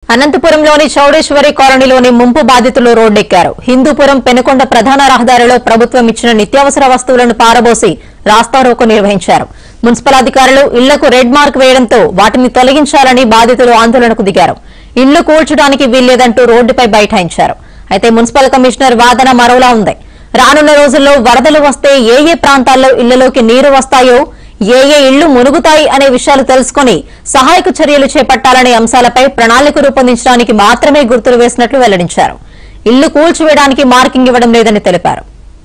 అనంతపురంలోని చౌడేశ్వరి కాలనీలోని ముంపు బాధితులు రోడ్డెక్కారు హిందూపురం పెనుకొండ ప్రధాన రహదారిలో ప్రభుత్వం ఇచ్చిన నిత్యావసర వస్తువులను పారబోసి రాస్తారోకో నిర్వహించారు మున్సిపల్ అధికారులు ఇళ్లకు రెడ్ మార్క్ వేయడంతో వాటిని తొలగించాలని బాధితులు ఆందోళనకు దిగారు ఇళ్లు కూల్చడానికి వీల్లేదంటూ రోడ్డుపై బైఠాయించారు అయితే మున్సిపల్ కమిషనర్ వాదన మరోలా ఉంది రానున్న రోజుల్లో వరదలు వస్తే ఏ ఏ ప్రాంతాల్లో ఇళ్లలోకి నీరు వస్తాయో ఏ ఏ ఇళ్లు మునుగుతాయి అనే విషయాలు తెలుసుకుని సహాయక చర్యలు చేపట్టాలనే అంశాలపై ప్రణాళిక రూపొందించడానికి మాత్రమే గుర్తులు వేసినట్లు వెల్లడించారు ఇళ్లు కూల్చివేయడానికి మార్కింగ్ ఇవ్వడం లేదని తెలిపారు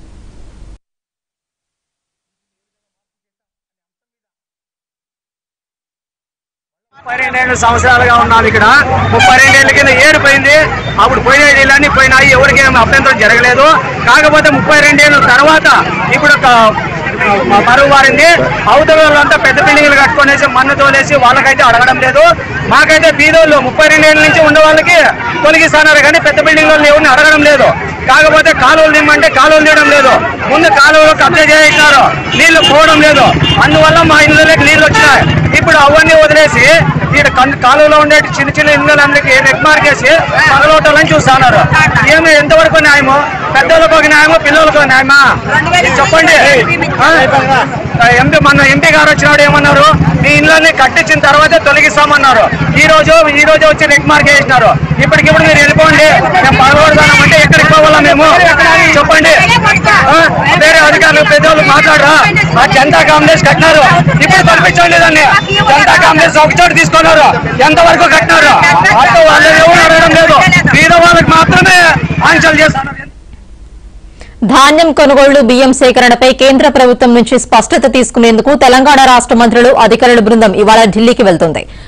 ముప్పై రెండేళ్ళు సంవత్సరాలుగా ఉన్నాను ఇక్కడ ముప్పై రెండేళ్ల కింద ఏడిపోయింది అప్పుడు పోయిన నీళ్ళన్నీ పోయినాయి ఎవరికి ఏం అభ్యంతరం జరగలేదు కాకపోతే ముప్పై రెండేళ్ళ తర్వాత ఇప్పుడు ఒక మ- మరుగు మారింది అవతల వాళ్ళంతా పెద్ద బిల్డింగ్లు కట్టుకునేసి మన్ను తోలేసి వాళ్ళకైతే అడగడం లేదు మాకైతే బీదోళ్ళు ముప్పై రెండేళ్ల నుంచి ఉండే వాళ్ళకి తొలగిస్తున్నారు కానీ పెద్ద బిల్డింగ్ వాళ్ళు ఎవరిని అడగడం లేదు కాకపోతే కాలువలు నిమ్మంటే కాలువలు తీయడం లేదు ముందు కాలువలు కబ్జా చేయించారు నీళ్లు పోవడం లేదు అందువల్ల మా ఇళ్ళకి నీళ్లు వచ్చినాయి ఇప్పుడు అవన్నీ వదిలేసి ఇక్కడ కన్- కాలువలో ఉండే చిన్న చిన్న ఇళ్ళందరికీ రెడ్ మార్క్ వేసి పగలవటాలని చూస్తున్నారు ఏమి ఎంతవరకు న్యాయము పెద్దోళ్ళకు ఒక న్యాయమో పిల్లలకు ఒక న్యాయమా ఇది చెప్పండి ఆ? ఎంపీ మన ఎంపీ గారు వచ్చినాడు ఏమన్నారు ఈ ఇళ్ళని కట్టించిన తర్వాతే తొలగిస్తామన్నారు ఈ రోజు ఈ రోజు వచ్చి రెడ్ మార్క్ వేసినారు ఇప్పటికిప్పుడు మీరు వెళ్ళిపోండి మేము పగలగొడతామంటే ఎక్కడికి పోవాలా మేము చెప్పండి ఆ? వేరే అధికారులు పెద్దోళ్ళు మాట్లాడరా ఆ జనతా కాంగ్రెస్ కట్టినారు ఇప్పుడు పంపించండి దాన్ని జనతా కాంగ్రెస్ ఒక చోటు తీసుకున్నారు ఎంతవరకు కట్టినారు అటు వాళ్ళు ఎవరు అడగడం లేదు బీద వాళ్ళకి మాత్రమే ఆంక్షలు చేస్తున్నారు ధాన్యం కొనుగోళ్లు బియ్యం సేకరణపై కేంద్ర ప్రభుత్వం నుంచి స్పష్టత తీసుకునేందుకు తెలంగాణ రాష్ట మంత్రులు అధికారుల బృందం ఇవాళ ఢిల్లీకి వెళ్తుంది